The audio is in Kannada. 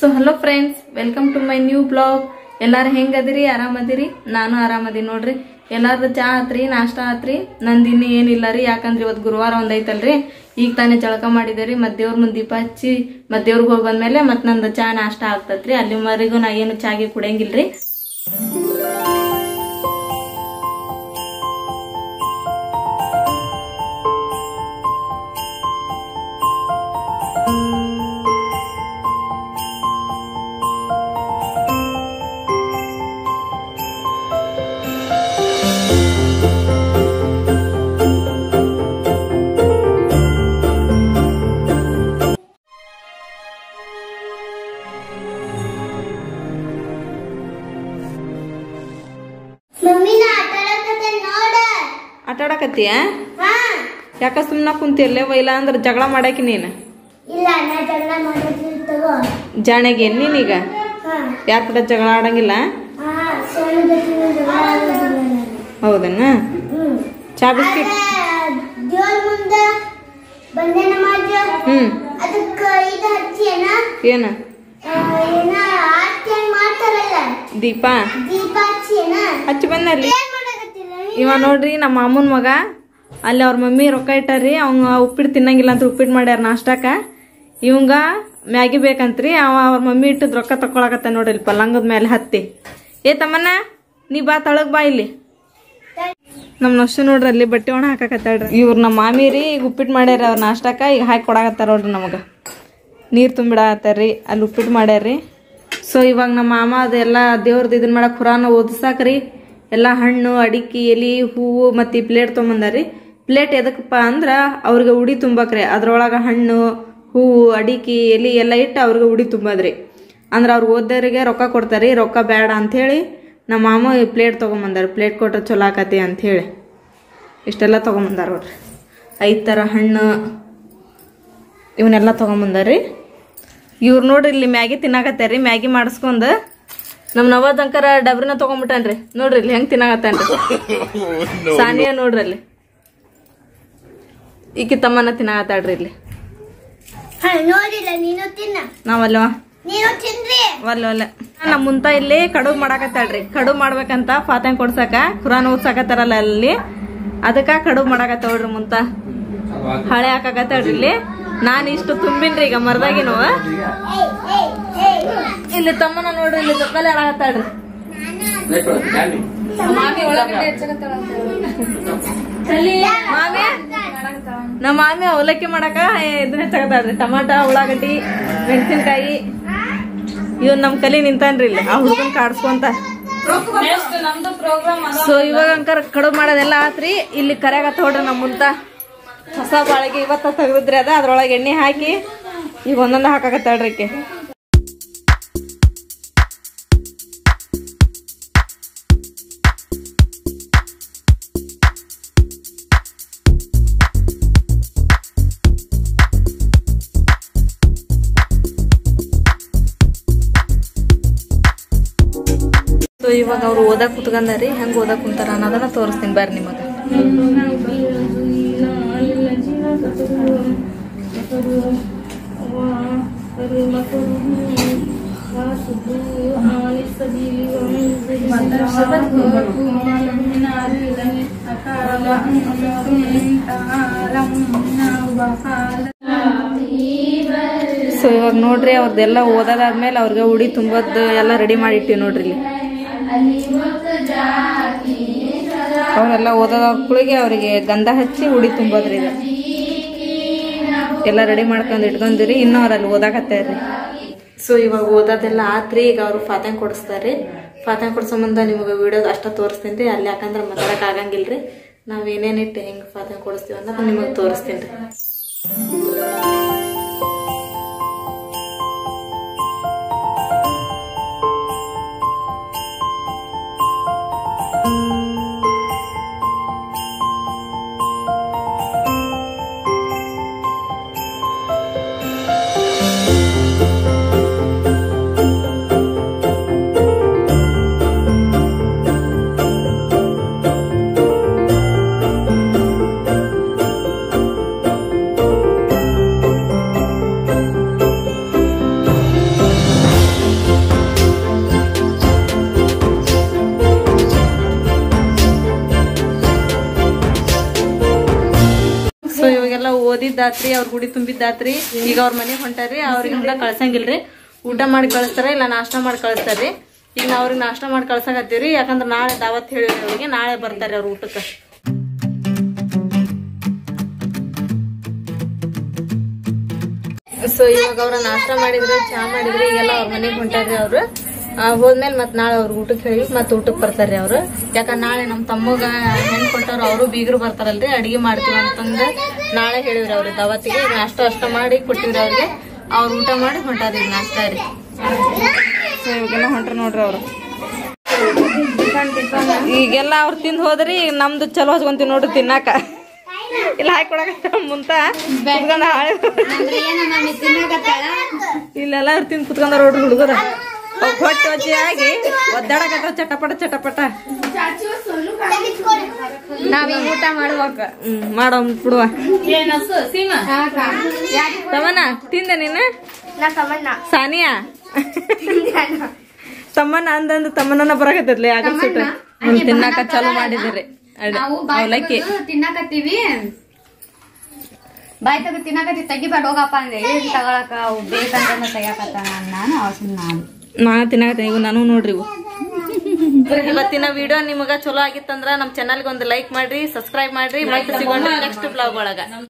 so hello friends welcome to my new blog ಎಲ್ಲಾರು ಹೆಂಗದಿರಿ ಆರಾಮದಿರಿ ನಾನು ಆರಾಮದಿ ನೋಡ್ರಿ ಎಲ್ಲಾರ್ದು ಚಾ ಆತ್ರಿ ನಾಷ್ಟ ಆತ್ರಿ ನಂದು ಇನ್ನೂ ಏನಿಲ್ಲ ರೀ ಯಾಕಂದ್ರೆ ಇವತ್ತು ಗುರುವಾರ ಒಂದೈತಲ್ರಿ ಈಗ ತಾನೇ ಜಳಕ ಮಾಡಿದೇರಿ ಮತ್ತೆ ದೇವ್ರ ಮುಂದೆ ದೀಪ ಹಚ್ಚಿ ಮತ್ತೆ ದೇವ್ರಿಗೆ ಹೋಗಿ ಬಂದ್ಮೇಲೆ ಮತ್ತೆ ನಂದು ಚಾ ನಾಷ್ಟ ಆಗ್ತತ್ರಿ ಅಲ್ಲಿವರೆಗೂ ನಾ ಏನು ಚಾಗಿ ಕುಡಿಯಂಗಿಲ್ರಿ ಮಮ್ಮಿ ನಾ ಆಟ ಆಡಕತ್ತೆ ನೋಡ ಆಟ ಆಡಕತ್ತೀಯ ಹಾ ಯಾಕ ಸುಮ್ಮನ ಕುಂತಿಯಲ್ಲೇ ಇಲ್ಲ ಅಂದ್ರೆ ಜಗಳ ಮಾಡಾಕಿ ನೀನು ಇಲ್ಲ ನಾ ಜಗಳ ಮಾಡೋದಿಲ್ಲ ತಗೋ ಜಾಣೆಗೆ ನೀನೀಗ ಹಾ ಯಾರ ಕೂಡ ಜಗಳ ಆಡಂಗಿಲ್ಲ ಹಾ ಸೋನು ಜೊತೆ ನಾನು ಜಗಳ ಆಡೋದಿಲ್ಲ ನಾನು ಹೌದನ್ನ ಹ್ಮ್ ಚಾ ಬಿಸ್ಕಿಟ್ ದೇವ್ರ ಮುಂದ ಬಂದೇನ ಮಾಡ್ಯ ಹ್ಮ್ ಅದಕ್ಕ ಇದು ಹಚ್ಚಿಯನ ಏನ ಏನ ಆರ್ತಿ ಹಂಗ್ ಮಾಡ್ತಾರಲ್ಲ ದೀಪ ದೀಪ ಹಚ್ಚಿಯನ ಹಚ್ಚಿ ಬಂದಲ್ಲಿ ಏನ್ ಮಾಡಕತ್ತಿಲ್ಲ ಇವ ನೋಡ್ರಿ ನಮ್ಮ ಮಾಮೂನ್ ಮಗ ಅಲ್ಲಿ ಅವ್ರ ಮಮ್ಮಿ ರೊಕ್ಕ ಇಟ್ಟಾರ್ರಿ ಅವಂಗ ಉಪ್ಪಿಟ್ಟು ತಿನ್ನಂಗಿಲ್ಲ ಅಂತ ಉಪ್ಪಿಟ್ಟು ಮಾಡ್ಯಾರ ನಾಷ್ಟಾಕ ಇವಂಗ ಮ್ಯಾಗಿ ಬೇಕಂತ್ರಿ ಅವ ಅವ್ರ ಮಮ್ಮಿ ಇಟ್ಟದ್ ರೊಕ್ಕ ತಕೊಳಕತ್ತ ನೋಡ್ರಿ ಇಲ್ಲಿ ಪಲ್ಲಂಗದ ಮೇಲೆ ಹತ್ತಿ ಏ ತಮ್ಮನ್ನ ನೀ ಬಾ ತಳಗ್ ಬಾ ಇಲ್ಲಿ ನಮ್ ನೊಶ ನೋಡ್ರಿ ಅಲ್ಲಿ ಬಟ್ಟೆ ಒಣ ಹಾಕಕತ್ತಾಳ್ರಿ ಇವ್ರ ನಮ್ಮ ಮಾಮಿ ರೀ ಈಗ ಉಪ್ಪಿಟ್ಟು ಮಾಡ್ಯಾರ ಅವ್ರ ನಾಷ್ಟಾಕ ಈಗ ಹಾಕಿ ಕೊಡಾಕತ್ತಾರ ನೋಡ್ರಿ ನಮಗ ನೀರು ತುಂಬಿಡಾಕತ್ತಾರ್ರಿ ಅಲ್ಲಿ ಉಪ್ಪಿಟ್ಟು ಮಾಡ್ಯಾರ್ರಿ ಸೊ ಇವಾಗ ನಮ್ಮ ಮಾಮ ಅದೆಲ್ಲ ದೇವ್ರದ್ದು ಇದನ್ನ ಮಾಡಕ್ ಖುರಾನ ಓದಿಸಾಕ್ರಿ ಎಲ್ಲ ಹಣ್ಣು ಅಡಿಕೆ ಎಲಿ ಹೂವು ಮತ್ತು ಈ ಪ್ಲೇಟ್ ತೊಗೊಂಬಂದಾರಿ ಪ್ಲೇಟ್ ಎದಕ್ಕಪ್ಪ ಅಂದ್ರ ಅವ್ರಿಗೆ ಉಡಿ ತುಂಬಕ್ರಿ ಅದ್ರೊಳಗೆ ಹಣ್ಣು ಹೂವು ಅಡಿಕೆ ಎಲಿ ಎಲ್ಲ ಇಟ್ಟು ಅವ್ರಿಗೆ ಉಡಿ ತುಂಬದ್ರಿ ಅಂದ್ರೆ ಅವ್ರಿಗೆ ಓದೋರಿಗೆ ರೊಕ್ಕ ಕೊಡ್ತಾರಿ ರೊಕ್ಕ ಬೇಡ ಅಂಥೇಳಿ ನಮ್ಮ ಮಾಮ ಈ ಪ್ಲೇಟ್ ತೊಗೊಂಬಂದಾರ ಪ್ಲೇಟ್ ಕೊಟ್ರೆ ಚಲೋ ಆಕತಿ ಅಂಥೇಳಿ ಇಷ್ಟೆಲ್ಲ ತೊಗೊಂಬಂದಾರ ನೋಡ್ರಿ ಐದು ಥರ ಹಣ್ಣು ಇವನ್ನೆಲ್ಲ ತೊಗೊಂಬಂದಾರಿ ಇವ್ರು ನೋಡ್ರಿ ಇಲ್ಲಿ ಮ್ಯಾಗಿ ತಿನ್ನಾಕತ್ತಾರ್ರಿ ಮ್ಯಾಗಿ ಮಾಡಿಸ್ಕೊಂಡ್ ನಮ್ಮ ನವದಂಕರ ಡಬ್ರಿನ ತೊಗೊಂಬಿಟ್ಟಾನ್ರಿ ನೋಡ್ರಿ ಇಲ್ಲಿ ಹೆಂಗ್ ತಿನ್ನಾಕತ್ತಾನ್ರಿ ಸಾನಿಯಾ ನೋಡ್ರಿ ಅಲ್ಲಿ ಈಕಿ ತಮ್ಮನ ತಿನ್ನಾಕತ್ತಾಳ್ರಿ ಇಲ್ಲಿ ಹಾ ನೋಡಿಲ್ಲ ನೀನು ತಿನ್ನ ನಾವಲ್ವಾ ನೀನು ತಿನ್ರಿ ಒಲ್ಲೆ ಒಲ್ಲೆ ನಮ್ಮ ಮುಂತ ಇಲ್ಲಿ ಕಡುಬು ಮಾಡಾಕತ್ತಾಳ್ರಿ ಕಡುಬು ಮಾಡ್ಬೇಕಂತ ಫಾತಂಗ್ ಕೊಡ್ಸಕ ಖುರಾನ್ ಓದ್ಸಾಕತ್ತಾರಲ್ಲ ಅಲ್ಲಿ ಅದಕ್ಕ ಕಡುಬು ಮಾಡಾಕತ್ತಾಳ್ರಿ ಮುಂತ ಹಳೆ ಹಾಕಾಕತ್ತಾಳ್ರಿ ಇಲ್ಲಿ ನಾನು ಇಷ್ಟು ತುಂಬಿನ್ರಿ ಈಗ ಮರ್ದಾಗಿನವ ಏಯ್ ಏಯ್ ಏಯ್ ಇಲ್ಲಿ ತಮ್ಮನ ನೋಡ್ರಿ ಇಲ್ಲಿ ಜೊತೆಲೆ ಆಡಾಕತ್ತಾಳ್ರಿ ಮಾಮಿ ಒಳಗಡೆ ಮಾಮಿ ನಮ್ಮ ಮಾಮಿ ಅವಲಕ್ಕಿ ಮಾಡಾಕ ಇದನ್ನ ತಗತಾಳ್ರಿ ಟಮಾಟ ಉಳ್ಳಾಗಡ್ಡಿ ಮೆಣಸಿನ್ಕಾಯಿ ಇವ್ ನಮ್ ಕಲಿ ನಿಂತಾನ್ರಿ ಇಲ್ಲಿ ಆ ಹುಡುಗನ್ ಕಾಡ್ಸ್ಕೊಂತ ಸೊ ಇವಾಗ ಅಂಕರ್ ಕಡುಬು ಮಾಡೋದೆಲ್ಲ ಆತ್ರಿ ಇಲ್ಲಿ ಕರ್ಯಾಗತ್ತ ಹೊಡ್ರಿ ನಮ್ ಮುಂತ ಹೊಸ ಬಾಳಿಗೆ ಇವತ್ತ ತೆಗ್ದಿದ್ರಿ ಅದ ಅದ್ರೊಳಗೆ ಎಣ್ಣೆ ಹಾಕಿ ಈಗ ಒಂದೊಂದು ಹಾಕಾಕತ್ತಾಳ್ರಿ ಈಕೆ ಸೊ ಇವಾಗ ಅವ್ರು ಓದಾಕ್ ಕುತ್ಕೊಂಡಾರಿ ಹೆಂಗ್ ಓದಾಕ್ ಕುಂತಾರ ಅನ್ನೋದನ್ನ ತೋರಿಸ್ತೀನಿ ಬರ್ರಿ ನಿಮಗ ಸೊ ಇವಾಗ ನೋಡ್ರಿ ಅವ್ರದ್ದೆಲ್ಲ ಓದೋದಾದ್ಮೇಲೆ ಅವ್ರಿಗೆ ಉಡಿ ತುಂಬದ್ ಎಲ್ಲ ರೆಡಿ ಮಾಡಿ ಇಟ್ಟಿವಿ ನೋಡ್ರಿ ಇಲ್ಲಿ ಅವರೆಲ್ಲ ಓದೋದ ಕುಳಿಗೆ ಅವರಿಗೆ ಗಂಧ ಹಚ್ಚಿ ಉಡಿ ತುಂಬೋದ್ರಿ ಇದು ಎಲ್ಲ ರೆಡಿ ಮಾಡ್ಕೊಂಡ್ ಇಟ್ಕೊಂಡಿರಿ ಇನ್ನು ಅವ್ರು ಅಲ್ಲಿ ಓದಾಕತ್ತಾರ್ರಿ ಸೊ ಇವಾಗ ಓದೋದೆಲ್ಲ ಆತ್ರಿ ಈಗ ಅವ್ರು ಫಾತಂಗ್ ಕೊಡಿಸ್ತಾರ್ರಿ ಫಾತಂಗ್ ಕೊಡ್ಸೋ ಮುಂದೆ ನಿಮಗೆ ವಿಡಿಯೋ ಅಷ್ಟ ತೋರಿಸ್ತೀನಿ ರೀ ಅಲ್ಲಿ ಯಾಕಂದ್ರೆ ಮಾತಾಡಕ್ ಆಗಂಗಿಲ್ರಿ ನಾವ್ ಏನೇನಿಟ್ಟು ಹೆಂಗ್ ಫಾತಂಗ್ ಕೊಡಿಸ್ತೀವಿ ಅನ್ನೋದು ನಿಮಗೆ ತೋರಿಸ್ತೀನಿ ರೀ ಮಾಡಿದ್ದಾತ್ರಿ ಅವ್ರ ಗುಡಿ ತುಂಬಿದ್ದಾತ್ರಿ ಈಗ ಅವ್ರ ಮನೆಗೆ ಹೊಂಟಾರಿ ಅವ್ರಿಗೆ ಹಂಗ ಕಳ್ಸಂಗಿಲ್ರಿ ಊಟ ಮಾಡಿ ಕಳಿಸ್ತಾರ ಇಲ್ಲ ನಾಷ್ಟ ಮಾಡಿ ಕಳಿಸ್ತಾರ್ರಿ ಈಗ ನಾವ್ ಅವ್ರಿಗೆ ನಾಷ್ಟ ಮಾಡಿ ಕಳ್ಸಕತ್ತೀವ್ರಿ ಯಾಕಂದ್ರ ನಾಳೆ ದಾವತ್ ಹೇಳಿವ್ರಿ ಅವ್ರಿಗೆ ನಾಳೆ ಬರ್ತಾರೆ ಅವ್ರ ಊಟಕ್ಕೆ ಸೊ ಇವಾಗ ಅವ್ರ ನಾಷ್ಟ ಮಾಡಿದ್ರೆ ಚಹಾ ಮಾಡಿದ್ರೆ ಈಗೆಲ್ಲ ಅವ್ರ ಮನೆಗೆ ಹೊಂಟಾರ್ರಿ ಅವ್ರು ಆ, ಹೋದ್ಮೇಲೆ ಮತ್ ನಾಳೆ ಅವ್ರ ಊಟಕ್ಕೆ ಹೇಳಿ ಮತ್ ಊಟಕ್ಕೆ ಬರ್ತಾರ್ರಿ ಅವ್ರು ಯಾಕಂದ್ರೆ ನಾಳೆ ನಮ್ ತಮ್ಮಗ ಹೆಣ್ ಕೊಟ್ಟವ್ರು ಅವರು ಬೀಗರು ಬರ್ತಾರಲ್ರಿ ಅಡಿಗೆ ಮಾಡ್ತೀವಿ ಅಂತಂದ ನಾಳೆ ಹೇಳಿವ್ರಿ ಅವ್ರಿಗೆ ದಾವತ್ತಿಗೆ ಈಗ ನಾಷ್ಟ ಅಷ್ಟ ಮಾಡಿ ಕೊಟ್ಟಿವ್ರಿ ಅವ್ರಿಗೆ ಅವ್ರ ಊಟ ಮಾಡಿ ಹೊಂಟಾರಿ ಈಗ ನಾಷ್ಟ ರೀ ಸೊ ಇವಾಗೆಲ್ಲ ಹೊಂಟ್ರ ನೋಡ್ರಿ ಅವ್ರು ಈಗೆಲ್ಲ ಅವ್ರು ತಿಂದು ಹೋದ್ರಿ ಈಗ ನಮ್ದು ಚಲೋ ಹಚ್ಕೊಂತೀವಿ ನೋಡ್ರಿ ತಿನ್ನಾಕ ಇಲ್ಲ ಹಾಕೊಡಕ ಮುಂತ ಕುತ್ಕೊಂಡ್ ಹಾಳೆ ಇಲ್ಲೆಲ್ಲ ಅವ್ರು ತಿಂದು ಕುತ್ಕೊಂಡಾರ ನೋಡ್ರಿ ಹುಡುಗರ ಹೊಟ್ಟೆ ವಜ್ಜಿ ಆಗಿ ಒದ್ದಾಡಕತ್ತ ಚಟಪಟ ಚಟಪಟ ನಾವೀಗ ಊಟ ಮಾಡ್ಬೇಕು ಹ್ಮ್ ಮಾಡೋಮ್ ಬಿಡುವ ತಮ್ಮನ ತಿಂದೆ ನೀನು ನಾ ತಮ್ಮಣ್ಣ ಸಾನಿಯಾ ತಮ್ಮನ ಅಂದಂದು ತಮ್ಮನ ಬರಾಕತ್ತೈತ್ಲಿ ಆಗ ಸುಟ್ಟು ಹ್ಮ್, ತಿನ್ನಾಕ ಚಾಲು ಮಾಡಿದಿರಿ ನಾವು ಅವಲಕ್ಕಿ ಬಾಯ್ ತಿನ್ನಾಕತ್ತೀವಿ ಬಾಯ್ ತೆಗೆದು ತಿನ್ನಾಕತ್ತಿ ತೆಗಿಬೇಡ ಹೋಗಪ್ಪ ಅಂದ್ರೆ ಏನ್ ತಗೊಳಕ ಅವು ಬೇಕಂತ ತೆಗಿಯಾಕತ್ತ ನಾನು ಅವಸನ್ ನಾನು ನಾ ತಿನ್ನಾಕತ್ತೀನಿ ಇವು ನಾನು ನೋಡ್ರಿ ಇವು ಇವತ್ತಿನ ವಿಡಿಯೋ ನಿಮಗ ಚಲೋ ಆಗಿತ್ತಂದ್ರ ನಮ್ ಚಾನಲ್ಗೆ ಒಂದು ಲೈಕ್ ಮಾಡ್ರಿ ಸಬ್ಸ್ಕ್ರೈಬ್ ಮಾಡ್ರಿ ಮತ್ತೆ ಸಿಗೋಣ ನೆಕ್ಸ್ಟ್ ಬ್ಲಾಗ್ ಒಳಗ